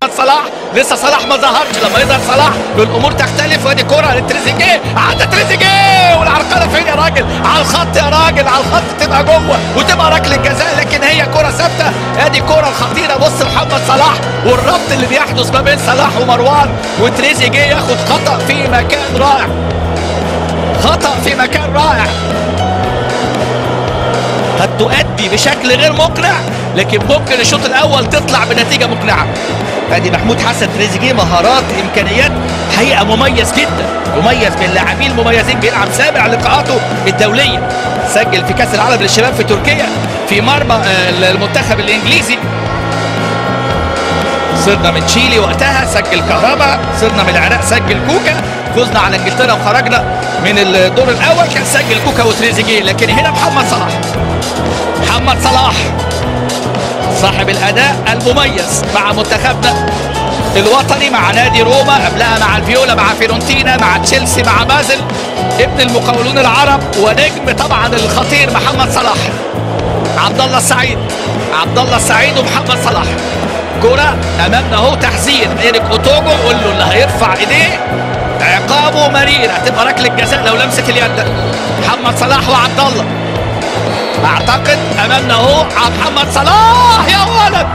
صلاح لسه صلاح ما ظهرش لما يظهر صلاح الامور تختلف وادي كره لتريزيجيه عدى تريزيجيه والعرقله فين يا راجل على الخط يا راجل على الخط تبقى جوه وتبقى ركله جزاء لكن هي كره ثابته ادي كره الخطيره بص محمد صلاح والربط اللي بيحدث ما بين صلاح ومروان وتريزيجيه ياخد خطا في مكان رائع خطا في مكان رائع قد تؤدي بشكل غير مقنع لكن ممكن الشوط الاول تطلع بنتيجه مقنعه ادي محمود حسن تريزيجيه مهارات امكانيات حقيقه مميز جدا مميز من اللاعبين المميزين بيلعب سابع لقاءاته الدوليه سجل في كاس العالم للشباب في تركيا في مرمى آه، المنتخب الانجليزي صرنا من تشيلي وقتها سجل كهربا صرنا من العراق سجل كوكا فزنا على انجلترا وخرجنا من الدور الاول كان سجل كوكا وتريزيجيه لكن هنا محمد صلاح محمد صلاح صاحب الاداء المميز مع منتخبنا الوطني مع نادي روما قبلها مع الفيولا مع فيرونتينا مع تشيلسي مع بازل ابن المقاولون العرب ونجم طبعا الخطير محمد صلاح عبد الله السعيد عبد الله السعيد ومحمد صلاح كرة امامنا اهو تحذير ايريك اوتوجو قول له اللي هيرفع ايديه عقابه مرير هتبقى ركله جزاء لو لمست اليد محمد صلاح وعبد الله اعتقد امامنا اهو محمد صلاح يا ولد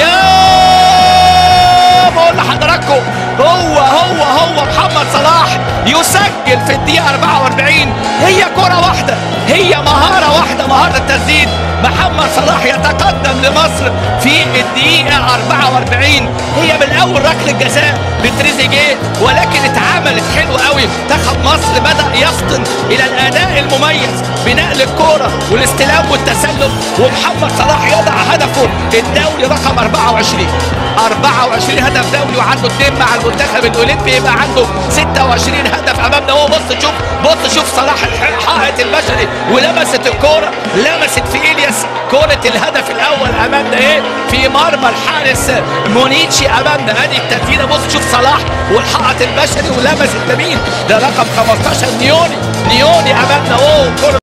يا بقول لحضراتكم هو هو هو محمد صلاح يسجل في الدقيقة 44 هي كرة واحدة هي مهارة واحدة مهارة التسديد محمد صلاح يتقدم لمصر في الدقيقة 44 هي من أول ركلة جزاء لتريزيجيه ولكن اتعاملت حلو قوي منتخب مصر بدأ يفطن إلى الأداء المميز بنقل الكرة والاستلام والتسلم ومحمد صلاح يضع هدفه الدولي رقم 24 24 هدف دولي وعنده اثنين مع المنتخب الاولمبي يبقى عنده 26 هدف امامنا هو بص شوف بص شوف صلاح الحائط البشري ولمست الكوره لمست في الياس كوره الهدف الاول امامنا ايه في مرمى الحارس مونيتشي امامنا ادي التسديده بص شوف صلاح والحائط البشري ولمست مين ده رقم 15 نيوني نيوني امامنا اهو كرة